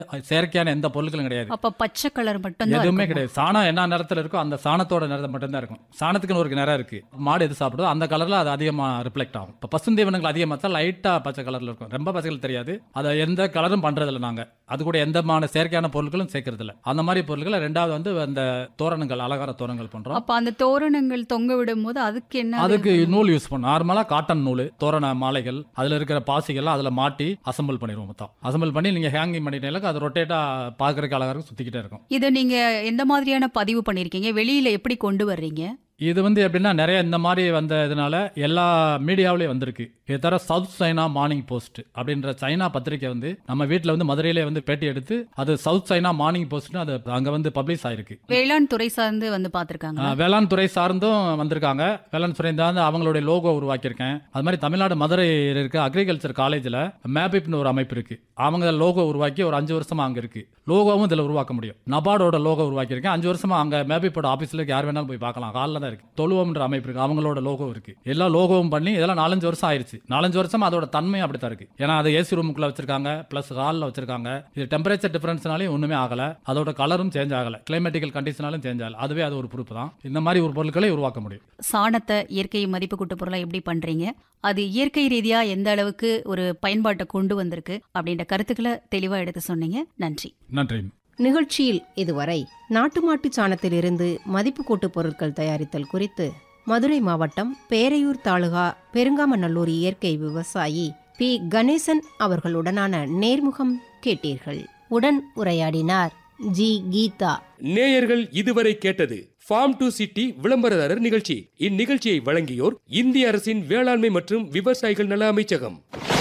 செயற்கையான எந்த பொருட்களும் கிடையாது அப்ப பச்சை கலர் மட்டும் எதுவுமே கிடையாது சாணம் என்ன நிறத்துல இருக்கோ அந்த சாணத்தோட நிறம் மட்டும்தான் இருக்கும் சாணத்துக்குன்னு ஒரு நிறம் இருக்கு மாடு எது சாப்பிடுதோ அந்த கலர்ல அது அதிகமா ரிஃப்ளெக்ட் ஆகும் இப்போ பசுந்தீவனங்கள் அதிகமாக தான் லைட்டா பச்சை கலர்ல இருக்கும் ரொம்ப பச்சை கலர் தெரியாது அதை எந்த கலரும் பண்றதில்ல நாங்க அது கூட எந்தமான செயற்கையான பொருட்களும் சேர்க்கறது இல்ல அந்த மாதிரி பொருட்களை ரெண்டாவது வந்து அந்த தோரணங்கள் அலங்கார தோரணங்கள் பண்றோம் அப்ப அந்த தோரணங்கள் தொங்க விடும் போது அதுக்கு என்ன அதுக்கு நூல் யூஸ் பண்ணும் நார்மலா காட்டன் நூல் தோரண மாலைகள் அதுல இருக்கிற பாசிகள் அதுல மாட்டி அசம்பிள் பண்ணிடுவோம் மொத்தம் அசம்பிள் பண்ணி நீங்க ஹேங்கிங் பண்ணிட்டீங்கன்னா அது ரொட்டேட்டா பாக்குறதுக்கு அழகா இருக்கும் சுத்திக்கிட்டே இருக்கும் இதை நீங்க எந்த மாதிரியான பதிவு பண்ணிருக்கீங்க வெளியில எப்படி கொண்டு வர்றீங்க இது வந்து எப்படின்னா நிறைய இந்த மாதிரி வந்த இதனால எல்லா மீடியாவிலையும் வந்திருக்கு இது தவிர சவுத் சைனா மார்னிங் போஸ்ட் அப்படின்ற சைனா பத்திரிக்கை வந்து நம்ம வீட்டில் வந்து மதுரையிலே வந்து பேட்டி எடுத்து அது சவுத் சைனா மார்னிங் போஸ்ட்னு அது அங்கே வந்து பப்ளிஷ் ஆயிருக்கு வேளாண் துறை சார்ந்து வந்து பாத்திருக்காங்க ஆஹ் வேளாண் துறை சார்ந்தும் வந்திருக்காங்க வேளாண் துறை சார்ந்து அவங்களுடைய லோகோ உருவாக்கியிருக்கேன் அது மாதிரி தமிழ்நாடு மதுரையில் இருக்க அக்ரிகல்ச்சர் காலேஜில் மேபிப்னு ஒரு அமைப்பு இருக்கு அவங்க லோகோ உருவாக்கி ஒரு அஞ்சு வருஷமா அங்கே இருக்கு லோகோவும் இதில் உருவாக்க முடியும் நபார்டோட லோகோ உருவாக்கியிருக்கேன் அஞ்சு வருஷமா அங்கே மேபிப்போட ஆஃபீஸில் யார் வேணாலும் போய் பார்க்கலாம் காலில் தான் இருக்கு தொழுவம்ன்ற அமைப்பு இருக்கு அவங்களோட லோகோ இருக்கு எல்லா லோகோவும் பண்ணி இதெல்லாம் நாலஞ்சு வருஷம் ஆயிருச்சு நாலஞ்சு வருஷமா அதோட தன்மை அப்படித்தான் இருக்கு ஏன்னா அது ஏசி ரூமுக்குள்ள வச்சிருக்காங்க பிளஸ் ஹாலில் வச்சிருக்காங்க இது டெம்பரேச்சர் டிஃபரன்ஸ்னாலையும் ஒன்றுமே ஆகல அதோட கலரும் சேஞ்ச் ஆகல கிளைமேட்டிக்கல் கண்டிஷனாலும் சேஞ்ச் ஆகல அதுவே அது ஒரு பொறுப்பு தான் இந்த மாதிரி ஒரு பொருட்களை உருவாக்க முடியும் சாணத்தை இயற்கை மதிப்பு கூட்டு பொருளா எப்படி பண்றீங்க அது இயற்கை ரீதியா எந்த அளவுக்கு ஒரு பயன்பாட்டை கொண்டு வந்திருக்கு அப்படின்ற கருத்துக்களை தெளிவா எடுத்து சொன்னீங்க நன்றி நன்றி நிகழ்ச்சியில் இதுவரை நாட்டு மாட்டுச் சாணத்திலிருந்து மதிப்பு கூட்டு பொருட்கள் தயாரித்தல் குறித்து மதுரை மாவட்டம் பேரையூர் தாலுகா பெருங்காமநல்லூர் இயற்கை விவசாயி பி கணேசன் அவர்களுடனான நேர்முகம் கேட்டீர்கள் உடன் உரையாடினார் ஜி கீதா நேயர்கள் இதுவரை கேட்டது ஃபார்ம் டு சிட்டி விளம்பரதாரர் நிகழ்ச்சி இந்நிகழ்ச்சியை வழங்கியோர் இந்திய அரசின் வேளாண்மை மற்றும் விவசாயிகள் நல அமைச்சகம்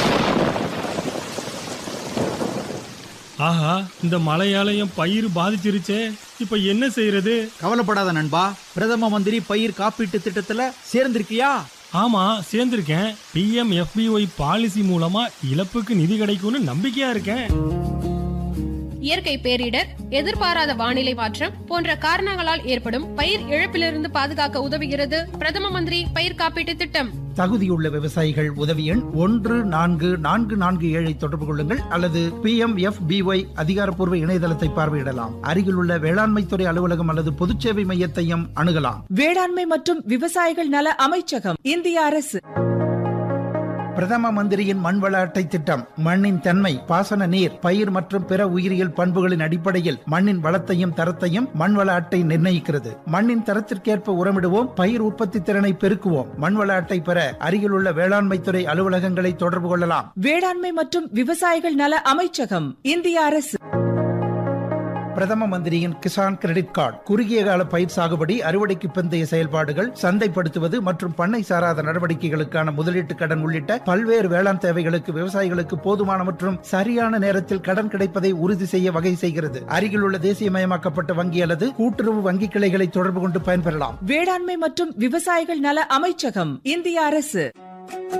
ஆஹா இந்த மழையால என் பயிர் பாதிச்சிருச்சே இப்ப என்ன செய்யறது கவலைப்படாத நண்பா பிரதம மந்திரி பயிர் காப்பீட்டு திட்டத்துல சேர்ந்திருக்கியா ஆமா சேர்ந்திருக்கேன் பிஎம் எஃபிஒய் பாலிசி மூலமா இழப்புக்கு நிதி கிடைக்கும்னு நம்பிக்கையா இருக்கேன் இயற்கை பேரிடர் எதிர்பாராத வானிலை மாற்றம் போன்ற காரணங்களால் ஏற்படும் பயிர் இழப்பிலிருந்து பாதுகாக்க உதவுகிறது பிரதம மந்திரி பயிர் காப்பீட்டு திட்டம் தகுதியுள்ள விவசாயிகள் உதவி எண் ஒன்று நான்கு நான்கு நான்கு ஏழை தொடர்பு கொள்ளுங்கள் அல்லது பி எம் எஃப் பிஒய் அதிகாரப்பூர்வ இணையதளத்தை பார்வையிடலாம் அருகிலுள்ள வேளாண்மைத்துறை அலுவலகம் அல்லது பொதுச்சேவை மையத்தையும் அணுகலாம் வேளாண்மை மற்றும் விவசாயிகள் நல அமைச்சகம் இந்திய அரசு பிரதம மந்திரியின் மண்வள அட்டை திட்டம் மண்ணின் தன்மை பாசன நீர் பயிர் மற்றும் பிற உயிரியல் பண்புகளின் அடிப்படையில் மண்ணின் வளத்தையும் தரத்தையும் மண்வள அட்டை நிர்ணயிக்கிறது மண்ணின் தரத்திற்கேற்ப உரமிடுவோம் பயிர் உற்பத்தி திறனை பெருக்குவோம் மண்வள அட்டை பெற அருகிலுள்ள வேளாண்மைத்துறை அலுவலகங்களை தொடர்பு கொள்ளலாம் வேளாண்மை மற்றும் விவசாயிகள் நல அமைச்சகம் இந்திய அரசு பிரதம மந்திரியின் கிசான் கிரெடிட் கார்டு குறுகிய கால பயிர் சாகுபடி அறுவடைக்கு பிந்தைய செயல்பாடுகள் சந்தைப்படுத்துவது மற்றும் பண்ணை சாராத நடவடிக்கைகளுக்கான முதலீட்டு கடன் உள்ளிட்ட பல்வேறு வேளாண் தேவைகளுக்கு விவசாயிகளுக்கு போதுமான மற்றும் சரியான நேரத்தில் கடன் கிடைப்பதை உறுதி செய்ய வகை செய்கிறது அருகிலுள்ள தேசியமயமாக்கப்பட்ட வங்கி அல்லது கூட்டுறவு வங்கி கிளைகளை தொடர்பு கொண்டு பயன்பெறலாம் வேளாண்மை மற்றும் விவசாயிகள் நல அமைச்சகம் இந்திய அரசு